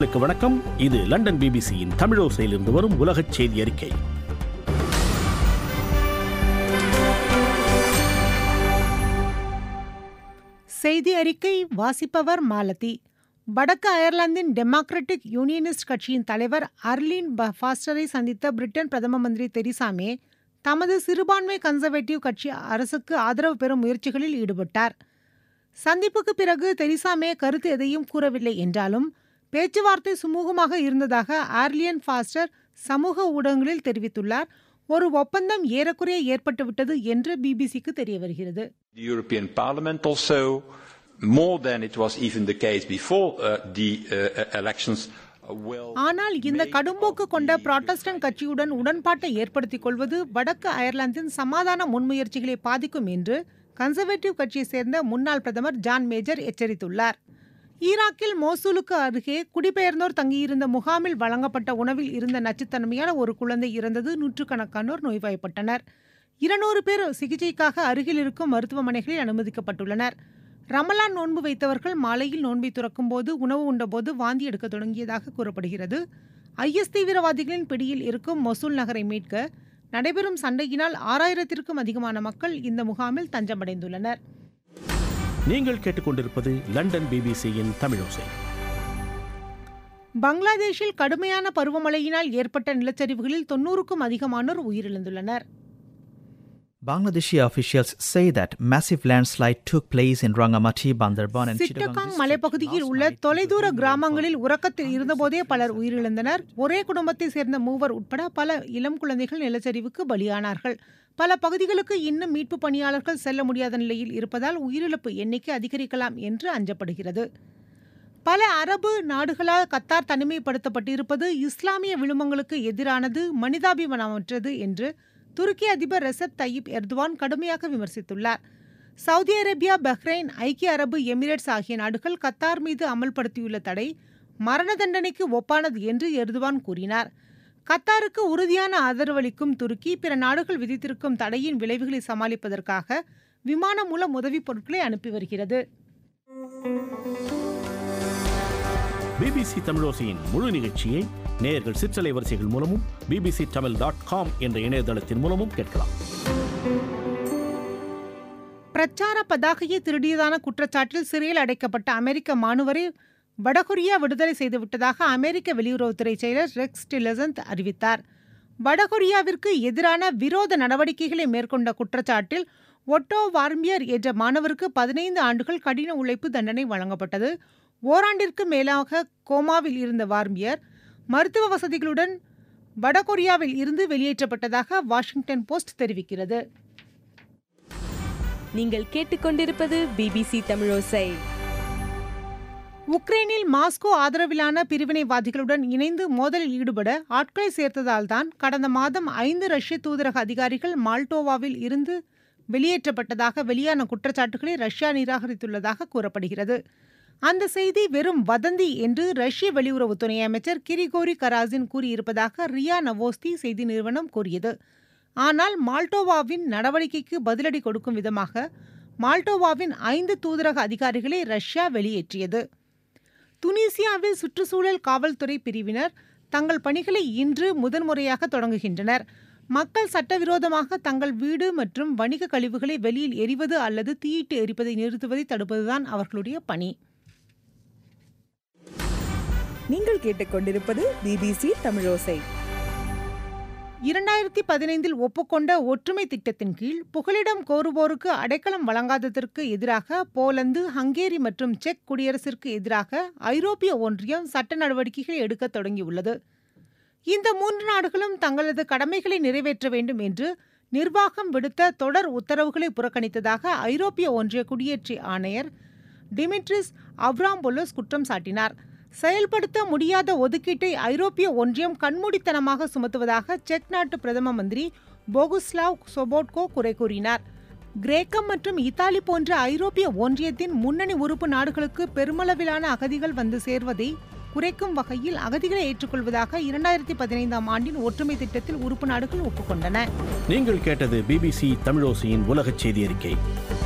நேயர்களுக்கு வணக்கம் இது லண்டன் பிபிசியின் தமிழோசையிலிருந்து வரும் உலகச் செய்தி அறிக்கை செய்தி அறிக்கை வாசிப்பவர் மாலதி வடக்கு அயர்லாந்தின் டெமோக்ராட்டிக் யூனியனிஸ்ட் கட்சியின் தலைவர் அர்லின் ப- ஃபாஸ்டரை சந்தித்த பிரிட்டன் பிரதம மந்திரி தெரீசா மே தமது சிறுபான்மை கன்சர்வேட்டிவ் கட்சி அரசுக்கு ஆதரவு பெறும் முயற்சிகளில் ஈடுபட்டார் சந்திப்புக்கு பிறகு தெரீசா மே கருத்து எதையும் கூறவில்லை என்றாலும் பேச்சுவார்த்தை சுமூகமாக இருந்ததாக ஆர்லியன் ஃபாஸ்டர் சமூக ஊடகங்களில் தெரிவித்துள்ளார் ஒரு ஒப்பந்தம் ஏறக்குறைய ஏற்பட்டுவிட்டது என்று பிபிசிக்கு தெரிய வருகிறது The European Parliament also, more than it was even the case before uh, the uh, elections, uh, will. ஆனால் இந்த make கடும்போக்கு of கொண்ட the புராட்டஸ்டன்ட் கட்சியுடன் உடன்பாட்டை ஏற்படுத்திக் கொள்வது வடக்கு அயர்லாந்தின் சமாதான முன்முயற்சிகளை பாதிக்கும் என்று கன்சர்வேட்டிவ் கட்சியைச் சேர்ந்த முன்னாள் பிரதமர் ஜான் மேஜர் எச்சரித்துள்ளார் ஈராக்கில் மோசூலுக்கு அருகே குடிபெயர்ந்தோர் தங்கியிருந்த முகாமில் வழங்கப்பட்ட உணவில் இருந்த நச்சுத்தன்மையால் ஒரு குழந்தை இறந்தது நூற்றுக்கணக்கானோர் நோய்வாய்ப்பட்டனர் இருநூறு பேர் சிகிச்சைக்காக அருகில் இருக்கும் மருத்துவமனைகளில் அனுமதிக்கப்பட்டுள்ளனர் ரமலான் நோன்பு வைத்தவர்கள் மாலையில் நோன்பை துறக்கும் போது உணவு உண்டபோது வாந்தி எடுக்க தொடங்கியதாக கூறப்படுகிறது ஐஎஸ் தீவிரவாதிகளின் பிடியில் இருக்கும் மொசூல் நகரை மீட்க நடைபெறும் சண்டையினால் ஆறாயிரத்திற்கும் அதிகமான மக்கள் இந்த முகாமில் தஞ்சமடைந்துள்ளனர் நீங்கள் கேட்டுக்கொண்டிருப்பது லண்டன் பிபிசியின் தமிழோசை பங்களாதேஷில் கடுமையான பருவமழையினால் ஏற்பட்ட நிலச்சரிவுகளில் தொன்னூறுக்கும் அதிகமானோர் உயிரிழந்துள்ளனர் Bangladeshi officials say that massive landslide took place in Rangamati, Bandarban, and Chittagong Chittagong district மலைப்பகுதியில் last உள்ள night தொலைதூர during கிராமங்களில் rainfall. உறக்கத்தில் இருந்தபோதே பலர் உயிரிழந்தனர் ஒரே குடும்பத்தை சேர்ந்த மூவர் உட்பட பல இளம் குழந்தைகள் நிலச்சரிவுக்கு பலியானார்கள் பல பகுதிகளுக்கு இன்னும் மீட்பு பணியாளர்கள் செல்ல முடியாத நிலையில் இருப்பதால் உயிரிழப்பு எண்ணிக்கை அதிகரிக்கலாம் என்று அஞ்சப்படுகிறது பல அரபு நாடுகளால் கத்தார் தனிமைப்படுத்தப்பட்டிருப்பது இஸ்லாமிய விழுமங்களுக்கு எதிரானது மனிதாபிமானமற்றது என்று துருக்கி அதிபர் ரெசப் தய்யிப் எர்துவான் கடுமையாக விமர்சித்துள்ளார் சவுதி அரேபியா பஹ்ரைன் ஐக்கிய அரபு எமிரேட்ஸ் ஆகிய நாடுகள் கத்தார் மீது அமல்படுத்தியுள்ள தடை மரண தண்டனைக்கு ஒப்பானது என்று எர்துவான் கூறினார் கத்தாருக்கு உறுதியான ஆதரவளிக்கும் துருக்கி பிற நாடுகள் விதித்திருக்கும் தடையின் விளைவுகளை சமாளிப்பதற்காக விமானம் மூலம் உதவிப் பொருட்களை அனுப்பி வருகிறது பிபிசி தமிழோசையின் முழு நிகழ்ச்சியை நேயர்கள் சிற்றலை வரிசைகள் மூலமும் பிபிசி தமிழ் டாட் காம் என்ற இணையதளத்தின் மூலமும் கேட்கலாம் பிரச்சார பதாகையை திருடியதான குற்றச்சாட்டில் சிறையில் அடைக்கப்பட்ட அமெரிக்க மாணவரை வடகொரியா விடுதலை செய்துவிட்டதாக அமெரிக்க வெளியுறவுத்துறை செயலர் ரெக்ஸ் டில்லசந்த் அறிவித்தார் வடகொரியாவிற்கு எதிரான விரோத நடவடிக்கைகளை மேற்கொண்ட குற்றச்சாட்டில் ஒட்டோ வார்மியர் என்ற மாணவருக்கு பதினைந்து ஆண்டுகள் கடின உழைப்பு தண்டனை வழங்கப்பட்டது ஓராண்டிற்கு மேலாக கோமாவில் இருந்த வார்மியர் மருத்துவ வசதிகளுடன் வடகொரியாவில் இருந்து வெளியேற்றப்பட்டதாக வாஷிங்டன் போஸ்ட் தெரிவிக்கிறது நீங்கள் கேட்டுக்கொண்டிருப்பது பிபிசி தமிழோசை உக்ரைனில் மாஸ்கோ ஆதரவிலான பிரிவினைவாதிகளுடன் இணைந்து மோதலில் ஈடுபட ஆட்களை சேர்த்ததால்தான் கடந்த மாதம் ஐந்து ரஷ்ய தூதரக அதிகாரிகள் மால்டோவாவில் இருந்து வெளியேற்றப்பட்டதாக வெளியான குற்றச்சாட்டுகளை ரஷ்யா நிராகரித்துள்ளதாக கூறப்படுகிறது அந்த செய்தி வெறும் வதந்தி என்று ரஷ்ய வெளியுறவுத்துறை அமைச்சர் கிரிகோரி கராசின் கூறியிருப்பதாக ரியா நவோஸ்தி செய்தி நிறுவனம் கூறியது ஆனால் மால்டோவாவின் நடவடிக்கைக்கு பதிலடி கொடுக்கும் விதமாக மால்டோவாவின் ஐந்து தூதரக அதிகாரிகளை ரஷ்யா வெளியேற்றியது துனிசியாவில் சுற்றுச்சூழல் காவல்துறை பிரிவினர் தங்கள் பணிகளை இன்று முதன்முறையாக தொடங்குகின்றனர் மக்கள் சட்டவிரோதமாக தங்கள் வீடு மற்றும் வணிக கழிவுகளை வெளியில் எரிவது அல்லது தீயிட்டு எரிப்பதை நிறுத்துவதை தடுப்பதுதான் அவர்களுடைய பணி நீங்கள் கேட்டுக்கொண்டிருப்பது பிபிசி தமிழோசை இரண்டாயிரத்தி பதினைந்தில் ஒப்புக்கொண்ட ஒற்றுமை திட்டத்தின் கீழ் புகலிடம் கோருவோருக்கு அடைக்கலம் வழங்காததற்கு எதிராக போலந்து ஹங்கேரி மற்றும் செக் குடியரசிற்கு எதிராக ஐரோப்பிய ஒன்றியம் சட்ட நடவடிக்கைகளை எடுக்க தொடங்கியுள்ளது இந்த மூன்று நாடுகளும் தங்களது கடமைகளை நிறைவேற்ற வேண்டும் என்று நிர்வாகம் விடுத்த தொடர் உத்தரவுகளை புறக்கணித்ததாக ஐரோப்பிய ஒன்றிய குடியேற்ற ஆணையர் டிமிட்ரிஸ் அவ்ராம்போலோஸ் குற்றம் சாட்டினார் செயல்படுத்த முடியாத ஒதுக்கீட்டை ஐரோப்பிய ஒன்றியம் கண்மூடித்தனமாக சுமத்துவதாக செக் நாட்டு பிரதம மந்திரி போகுஸ்லாவ் சொபோட்கோ குறை கூறினார் கிரேக்கம் மற்றும் இத்தாலி போன்ற ஐரோப்பிய ஒன்றியத்தின் முன்னணி உறுப்பு நாடுகளுக்கு பெருமளவிலான அகதிகள் வந்து சேர்வதை குறைக்கும் வகையில் அகதிகளை ஏற்றுக்கொள்வதாக இரண்டாயிரத்தி பதினைந்தாம் ஆண்டின் ஒற்றுமை திட்டத்தில் உறுப்பு நாடுகள் ஒப்புக்கொண்டன நீங்கள் கேட்டது பிபிசி தமிழோசையின் உலகச் செய்தி அறிக்கை